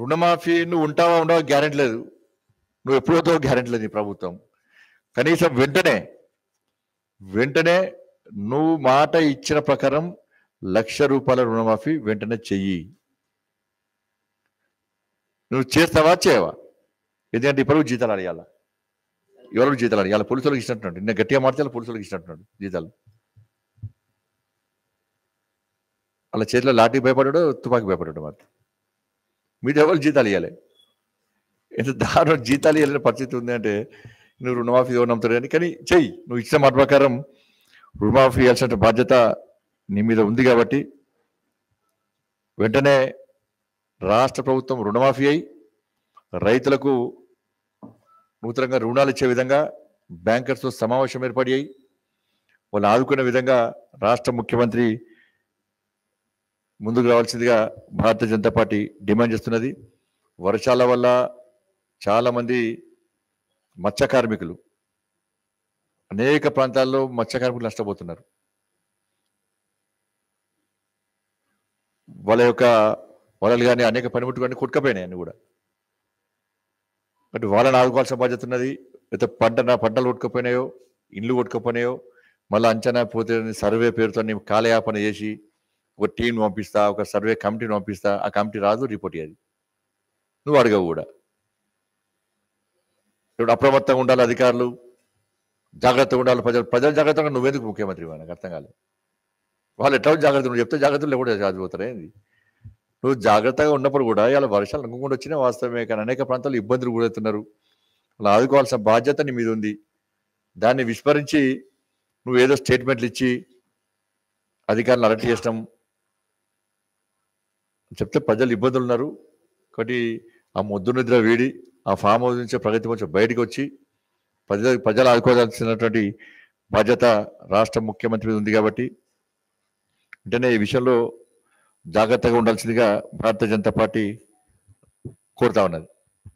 రుణమాఫీ నువ్వు ఉంటావా ఉండవా గ్యారెంటీ లేదు నువ్వు ఎప్పుడు అవుతావో గ్యారెంటీ లేదు నీ ప్రభుత్వం కనీసం వెంటనే వెంటనే నువ్వు మాట ఇచ్చిన ప్రకారం లక్ష రూపాయల రుణమాఫీ వెంటనే చెయ్యి నువ్వు చేస్తావా చేయవా ఎందుకంటే ఇప్పుడు జీతాలు అడగాల ఎవరు జీతాలు అడగాలి పోలీసులకు ఇచ్చినట్టున్నాడు నిన్న గట్టిగా మాట్లాడాలి పోలీసులకు ఇచ్చినట్టున్నాడు జీతాలు వాళ్ళ చేతిలో లాఠీ భయపడాడు తుపాకీ భయపడాడు మాత్రం మీరు ఎవరు జీతాలు ఇవ్వాలి ఎంత దారుణ జీతాలు ఇవ్వాలని పరిస్థితి ఉంది అంటే నువ్వు రుణమాఫీ ఎవరు నమ్ముతారు కానీ కానీ చెయ్యి నువ్వు ఇచ్చిన మాట ప్రకారం రుణమాఫీ ఇవ్వాల్సిన బాధ్యత నీ మీద ఉంది కాబట్టి వెంటనే రాష్ట్ర ప్రభుత్వం రుణమాఫీ అయి రైతులకు నూతనంగా రుణాలు ఇచ్చే విధంగా బ్యాంకర్స్తో సమావేశం ఏర్పడి అయి వాళ్ళు ఆదుకునే విధంగా రాష్ట్ర ముఖ్యమంత్రి ముందుకు రావాల్సిందిగా భారతీయ జనతా పార్టీ డిమాండ్ చేస్తున్నది వర్షాల వల్ల చాలామంది మత్స్య కార్మికులు అనేక ప్రాంతాల్లో మత్స్య కార్మికులు నష్టపోతున్నారు వాళ్ళ యొక్క వలలు కానీ అనేక పనిముట్లు కానీ కొట్టుకపోయినాయి అన్ని కూడా అంటే వాళ్ళని ఆదుకోవాల్సిన బాధ్యత ఉన్నది అయితే పంట నా పంటలు కొట్టుకపోయినాయో ఇండ్లు కొట్టుకపోయినాయో మళ్ళీ అంచనా పోతే సర్వే పేరుతో నేను కాలయాపన చేసి ఒక టీం పంపిస్తా ఒక సర్వే కమిటీని పంపిస్తా ఆ కమిటీ రాదు రిపోర్ట్ ఇయ్యదు నువ్వు అడగవు కూడా ఇప్పుడు అప్రమత్తంగా ఉండాలి అధికారులు జాగ్రత్తగా ఉండాలి ప్రజలు ప్రజలు జాగ్రత్తగా నువ్వెందుకు ముఖ్యమంత్రి నాకు అర్థం కాలేదు వాళ్ళు ఎట్లా జాగ్రత్త నువ్వు చెప్తే జాగ్రత్తలు కూడా చదిపోతారా ఏంది నువ్వు జాగ్రత్తగా ఉన్నప్పుడు కూడా ఇలా వర్షాలు అనుకోకుండా వచ్చినా వాస్తవమే కానీ అనేక ప్రాంతాల్లో ఇబ్బందులు గురవుతున్నారు వాళ్ళు ఆదుకోవాల్సిన బాధ్యత నీ మీద ఉంది దాన్ని విస్మరించి నువ్వు ఏదో స్టేట్మెంట్లు ఇచ్చి అధికారులను అలర్ట్ చేసినాం చెప్తే ప్రజలు ఇబ్బందులు ఉన్నారు కాబట్టి ఆ మొద్దు నిద్ర వీడి ఆ ఫామ్ హౌస్ నుంచి ప్రగతి కొంచెం బయటకు వచ్చి ప్రజల ప్రజలు ఆదుకోవాల్సినటువంటి బాధ్యత రాష్ట్ర ముఖ్యమంత్రి మీద ఉంది కాబట్టి వెంటనే ఈ విషయంలో జాగ్రత్తగా ఉండాల్సిందిగా భారతీయ జనతా పార్టీ కోరుతా ఉన్నది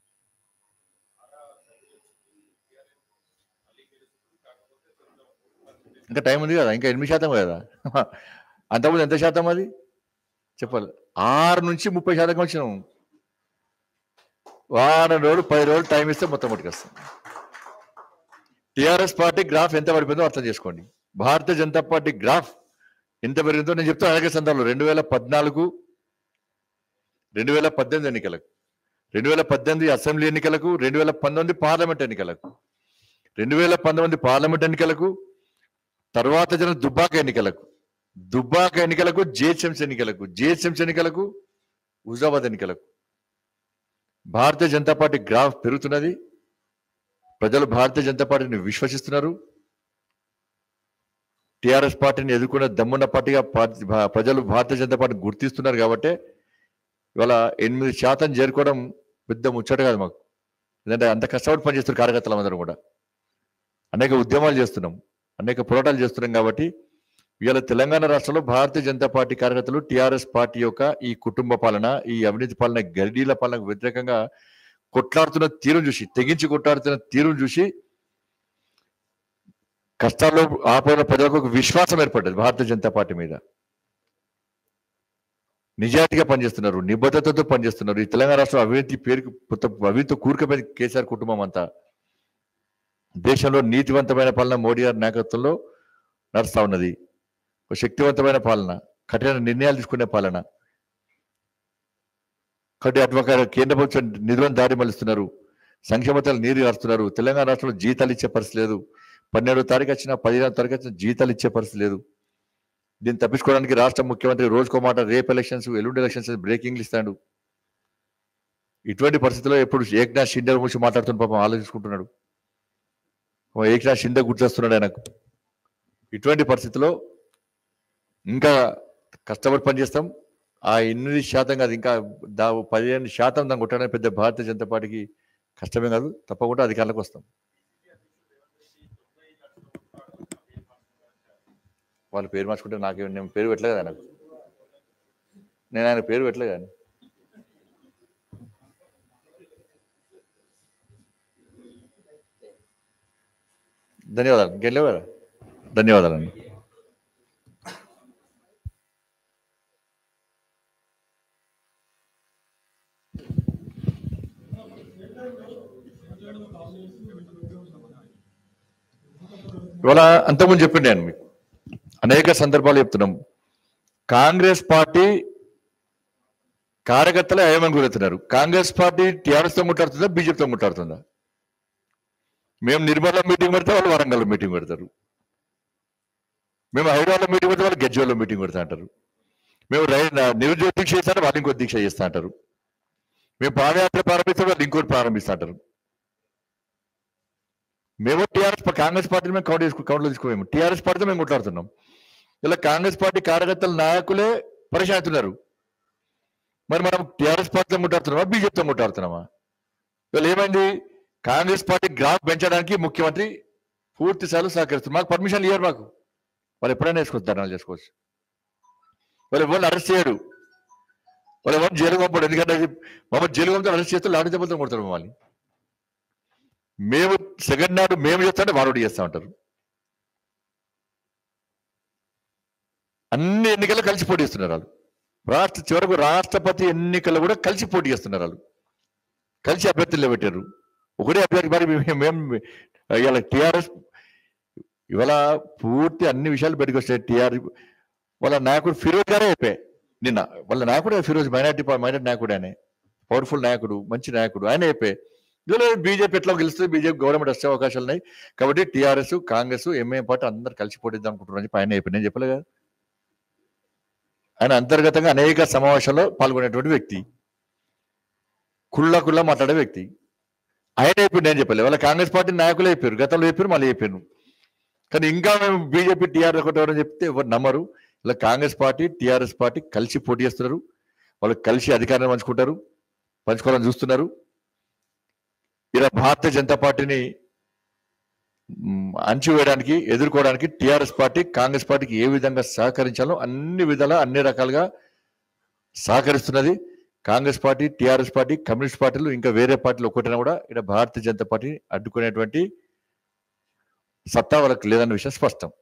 ఇంకా టైం ఉంది కదా ఇంకా ఎనిమిది శాతం కదా అంతకుముందు ఎంత శాతం అది చెప్పాలి ఆరు నుంచి ముప్పై శాతం వచ్చినాం వారం రోజులు పది రోజులు టైం ఇస్తే మొత్తం పట్టుకొస్తాం టిఆర్ఎస్ పార్టీ గ్రాఫ్ ఎంత పడిపోయిందో అర్థం చేసుకోండి భారతీయ జనతా పార్టీ గ్రాఫ్ ఎంత పెరిగిందో నేను చెప్తాను అనేక సందర్భంలో రెండు వేల పద్నాలుగు రెండు వేల పద్దెనిమిది ఎన్నికలకు రెండు వేల పద్దెనిమిది అసెంబ్లీ ఎన్నికలకు రెండు వేల పంతొమ్మిది పార్లమెంట్ ఎన్నికలకు రెండు వేల పంతొమ్మిది పార్లమెంట్ ఎన్నికలకు తర్వాత జరిగిన దుబ్బాక ఎన్నికలకు దుబ్బాక ఎన్నికలకు జిహెచ్ఎంసీ ఎన్నికలకు జిహెచ్ఎంసీ ఎన్నికలకు హుజాబాద్ ఎన్నికలకు భారతీయ జనతా పార్టీ గ్రాఫ్ పెరుగుతున్నది ప్రజలు భారతీయ జనతా పార్టీని విశ్వసిస్తున్నారు టిఆర్ఎస్ పార్టీని ఎదుర్కొన్న దమ్మున్న పార్టీగా పార్టీ- భా- ప్రజలు భారతీయ జనతా పార్టీని గుర్తిస్తున్నారు కాబట్టి ఇవాళ ఎనిమిది శాతం చేరుకోవడం పెద్ద ముచ్చట కాదు మాకు ఎందుకంటే అంత కష్టపడి పనిచేస్తున్నారు కార్యకర్తలు అందరం కూడా అనేక ఉద్యమాలు చేస్తున్నాం అనేక పోరాటాలు చేస్తున్నాం కాబట్టి ఇవాళ తెలంగాణ రాష్ట్రంలో భారతీయ జనతా పార్టీ కార్యకర్తలు టిఆర్ఎస్ పార్టీ యొక్క ఈ కుటుంబ పాలన ఈ అవినీతి పాలన గరిడీల పాలనకు వ్యతిరేకంగా కొట్లాడుతున్న తీరును చూసి తెగించి కొట్లాడుతున్న తీరును చూసి కష్టాల్లో ఆపైన ప్రజలకు ఒక విశ్వాసం ఏర్పడ్డది భారతీయ జనతా పార్టీ మీద నిజాయితీగా పనిచేస్తున్నారు నిబద్ధతతో పనిచేస్తున్నారు ఈ తెలంగాణ రాష్ట్రం అవినీతి పేరుకు మొత్తం అవినీతితో కూరుకుపోయిన కేసీఆర్ కుటుంబం అంతా దేశంలో నీతివంతమైన పాలన మోడీ గారి నాయకత్వంలో నడుస్తా ఉన్నది ఒక శక్తివంతమైన పాలన కఠిన నిర్ణయాలు తీసుకునే పాలన కాబట్టి అటు కేంద్ర ప్రభుత్వం నిధులను దారి మళ్ళిస్తున్నారు సంక్షేమతలు నీరు గారుస్తున్నారు తెలంగాణ రాష్ట్రంలో జీతాలు ఇచ్చే పరిస్థితి లేదు పన్నెండో తారీఖు వచ్చిన పదిహేనో తారీఖు వచ్చిన జీతాలు ఇచ్చే పరిస్థితి లేదు దీన్ని తప్పించుకోవడానికి రాష్ట్ర ముఖ్యమంత్రి రోజుకో మాట రేపు ఎలక్షన్స్ ఎల్లుండి ఎలక్షన్స్ బ్రేకింగ్లు ఇస్తాడు ఇటువంటి పరిస్థితుల్లో ఎప్పుడు ఏక్నాథ్ షిండే గురించి మాట్లాడుతున్న పాపం ఆలోచించుకుంటున్నాడు ఓ ఏక్నాథ్ షిండే గుర్తొస్తున్నాడు ఆయనకు ఇటువంటి పరిస్థితిలో ఇంకా కష్టపడి పనిచేస్తాం ఆ ఎనిమిది శాతం కాదు ఇంకా దా పదిహేను శాతం దాన్ని కొట్టడానికి పెద్ద భారతీయ జనతా పార్టీకి కష్టమే కాదు తప్పకుండా అధికారులకు వస్తాం వాళ్ళ పేరు మార్చుకుంటే నాకే నేను పేరు పెట్టలేదు కదా నాకు నేను ఆయన పేరు పెట్టలేదు కానీ ధన్యవాదాలు ఇంకెళ్ళలేవు కదా ధన్యవాదాలండి ఇవాళ అంతకుముందు చెప్పింది నేను మీకు అనేక సందర్భాలు చెప్తున్నాం కాంగ్రెస్ పార్టీ కార్యకర్తలు ఏమని గురవుతున్నారు కాంగ్రెస్ పార్టీ టీఆర్ఎస్తో ముట్టాడుతుందా బీజేపీతో ముట్టాడుతుందా మేము నిర్మల్లో మీటింగ్ పెడితే వాళ్ళు వరంగల్లో మీటింగ్ పెడతారు మేము హైదరాబాద్లో మీటింగ్ పెడితే వాళ్ళు గజ్వేల్లో మీటింగ్ పెడతా అంటారు మేము రై నిరుద్యోగ దీక్ష చేస్తారంటే వాళ్ళు ఇంకో దీక్ష చేస్తా అంటారు మేము పాదయాత్ర ప్రారంభిస్తే వాళ్ళు ఇంకోటి ప్రారంభిస్తా అంటారు మేము టీఆర్ఎస్ కాంగ్రెస్ పార్టీని మేము కౌంట్ చేసుకో కౌంట్లో తీసుకోలేము టీఆర్ఎస్ పార్టీతో మేము కొట్లాడుతున్నాం ఇలా కాంగ్రెస్ పార్టీ కార్యకర్తల నాయకులే పరిచయం అవుతున్నారు మరి మనం టీఆర్ఎస్ పార్టీతో ముట్టాడుతున్నామా బీజేపీతో ముట్టాడుతున్నామా ఇవాళ ఏమైంది కాంగ్రెస్ పార్టీ గ్రాఫ్ పెంచడానికి ముఖ్యమంత్రి పూర్తి స్థాయిలో సహకరిస్తారు మాకు పర్మిషన్ ఇవ్వరు మాకు వాళ్ళు ఎప్పుడైనా వేసుకోవచ్చు ధర్నాలు చేసుకోవచ్చు వాళ్ళు ఎవరిని అరెస్ట్ చేయడు వాళ్ళు ఎవరిని జైలు పంపడు ఎందుకంటే అది మమ్మల్ని జైలు పంపితే అరెస్ట్ చేస్తే లాఠీ దెబ్బలతో కొడతారు మమ్మల్ని మేము సెకండ్ నాడు మేము చేస్తాంటే వాడు చేస్తా ఉంటారు అన్ని ఎన్నికల్లో కలిసి పోటీ చేస్తున్నారు వాళ్ళు రాష్ట్ర చివరకు రాష్ట్రపతి ఎన్నికల్లో కూడా కలిసి పోటీ చేస్తున్నారు వాళ్ళు కలిసి అభ్యర్థులు పెట్టారు ఒకటే అభ్యర్థి మరి మేము- మేము ఇవాళ టిఆర్ఎస్ ఇవాళ పూర్తి అన్ని విషయాలు బయటకు వస్తాయి టిఆర్ వాళ్ళ నాయకుడు ఫిరోజ్ గారే అయిపోయాయి నిన్న వాళ్ళ నాయకుడే ఫిరోజ్ మైనార్టీ మైనార్టీ నాయకుడు ఆయన పవర్ఫుల్ నాయకుడు మంచి నాయకుడు ఆయన అయిపోయి ఇందులో బీజేపీ ఎట్లా గెలుస్తుంది బీజేపీ గవర్నమెంట్ వచ్చే అవకాశాలు ఉన్నాయి కాబట్టి టీఆర్ఎస్ కాంగ్రెస్ ఎంఏ పార్టీ అందరు కలిసి పోటీద్దాం అనుకుంటున్నారు అని చెప్పి ఆయన అయిపోయి నేను చెప్పలే కదా ఆయన అంతర్గతంగా అనేక సమావేశాల్లో పాల్గొనేటువంటి వ్యక్తి కుళ్ళ కుళ్ళ మాట్లాడే వ్యక్తి ఆయన అయిపోయి నేను చెప్పలే వాళ్ళ కాంగ్రెస్ పార్టీ నాయకులు అయిపోయారు గతంలో అయిపోయారు మళ్ళీ అయిపోయారు కానీ ఇంకా మేము బీజేపీ టీఆర్ఎస్ ఒకటి ఎవరని చెప్తే ఎవరు నమ్మరు ఇలా కాంగ్రెస్ పార్టీ టీఆర్ఎస్ పార్టీ కలిసి పోటీ చేస్తున్నారు వాళ్ళు కలిసి అధికారాన్ని పంచుకుంటారు పంచుకోవాలని చూస్తున్నారు ఇలా భారతీయ జనతా పార్టీని మ్, అణచివేయడానికి ఎదుర్కోవడానికి టిఆర్ఎస్ పార్టీ కాంగ్రెస్ పార్టీకి ఏ విధంగా సహకరించాలో అన్ని విధాలా అన్ని రకాలుగా సహకరిస్తున్నది Congress party TRS party communist పార్టీలు ఇంకా వేరే పార్టీలు ఒక్కటైనా కూడా ఇక్కడ భారతీయ జనతా పార్టీ అడ్డుకునేటువంటి సత్తా వాళ్ళకి లేదన్న విషయం స్పష్టం